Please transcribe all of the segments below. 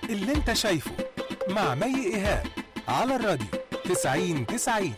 اللي انت شايفه مع مي ايهاب على الراديو 90 90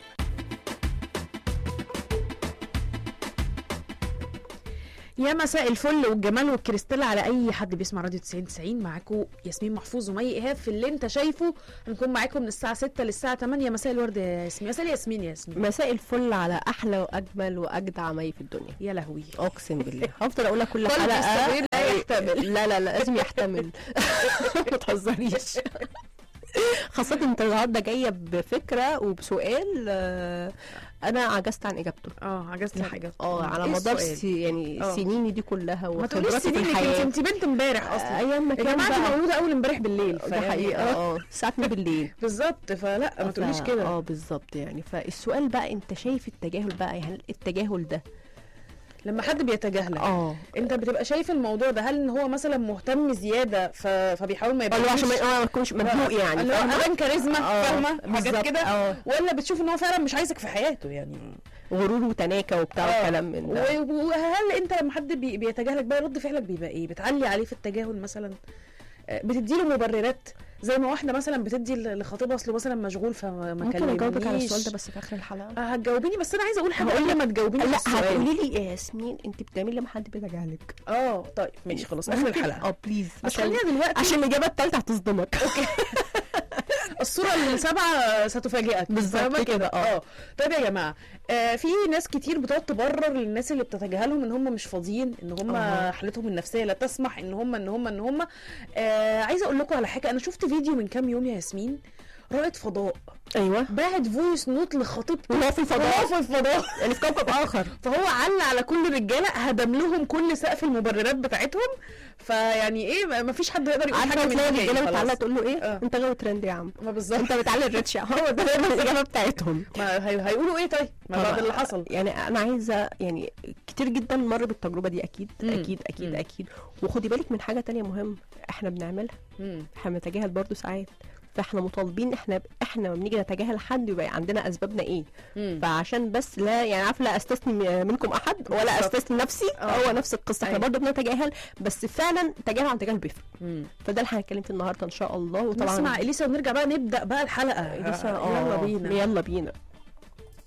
يا مساء الفل والجمال والكريستال على اي حد بيسمع راديو 90 90 معاكم ياسمين محفوظ ومي ايهاب في اللي انت شايفه هنكون معاكم من الساعه 6 للساعه 8 مساء الورد يا ياسمين مساء ياسمين يا ياسمين مساء الفل على احلى واجمل واجدع مي في الدنيا يا لهوي اقسم بالله هفضل اقولها كل كل حلقه مستمعين لا يحتمل. لا لا لا لازم يحتمل ما تهزريش خاصة انت النهارده جاية بفكرة وبسؤال آه، انا عجزت عن اجابته اه عجزت حاجه اه على إيه مدار السؤال؟ سي يعني آه. سنيني دي كلها ما تقوليش وخبراتي في سنين انت الحياة انت بنت امبارح اصلا ايام ما يا كان جماعه دي بقى مولوده اول امبارح بالليل ده فيعني حقيقة آه، اه الساعة 2 بالليل بالظبط فلا ما تقوليش ف- كده اه بالظبط يعني فالسؤال بقى انت شايف التجاهل بقى يعني التجاهل ده لما حد بيتجاهلك اه انت بتبقى شايف الموضوع ده هل ان هو مثلا مهتم زياده ف... فبيحاول ما اللي هو عشان ما يبقاش آه، ما تكونش مزنوق يعني اللي هو فاهمة؟ ابان كاريزما آه، فاهمه حاجات بالظبط، كده اه ولا بتشوف ان هو فعلا مش عايزك في حياته يعني غرور وتناكة وبتاع آه. الكلام من ده و- وهل انت لما حد بي... بيتجاهلك بقى رد فعلك بيبقى ايه بتعلي عليه في التجاهل مثلا آه، بتديله مبررات زي ما واحده مثلا بتدي ل- لخطيبها اصله مثلا مشغول فما ما ممكن اجاوبك على كلمنيش. السؤال ده بس في اخر الحلقة آه، هتجاوبيني بس انا عايزه اقول حاجه هقول قبل ما تجاوبيني في لا السؤال. هتقولي لي يا ياسمين انت بتعملي لما حد بيتجاهلك اه طيب ماشي خلاص اخر ممكن- الحلقه اه بليز بس عشان خلينا دلوقتي عشان الاجابه الثالثه هتصدمك الصورة السابعة ستفاجئك بالظبط فاهمة كده، اه. اه طيب يا جماعة آه في ناس كتير بتقعد تبرر للناس اللي بتتجاهلهم ان هم مش فاضيين ان هم اه. حالتهم النفسية لا تسمح ان هم ان هم ان هم آه عايزة اقول لكم على حاجة انا شفت فيديو من كام يوم يا ياسمين رائد فضاء ايوه باعت فويس نوت لخطيبته وهو في الفضاء. وهو في الفضاء يعني في كوكب اخر فهو علق على كل الرجاله هدم لهم كل سقف المبررات بتاعتهم فيعني ايه ما فيش حد يقدر يقول حاجه عارفه من تلاقي الحكاية الرجاله خلاص. بتعلق تقول له ايه اه. انت غاوي ترند يا عم ما بالظبط انت بتعلي الريتش هو ده دايما الاجابه بتاعتهم ما هي... هيقولوا ايه طيب ما بعد طبعا. اللي حصل يعني انا عايزه يعني كتير جدا مر بالتجربه دي اكيد مم. اكيد اكيد مم. اكيد وخدي بالك من حاجه تانية مهمه احنا بنعملها مم. احنا بنتجاهل برضو ساعات فاحنا مطالبين احنا احنا لما بنيجي نتجاهل حد يبقى عندنا اسبابنا ايه مم. فعشان بس لا يعني عارف لا استثني منكم احد ولا بالظبط. استثني نفسي اه. هو نفس القصه احنا أيوة. برضه بنتجاهل بس فعلا التجاهل عن التجاهل بيفرق مم. فده اللي هنتكلم فيه النهارده ان شاء الله وطبعا نسمع اليسا ونرجع بقى نبدا بقى الحلقه لسه يلا اه بينا يلا بينا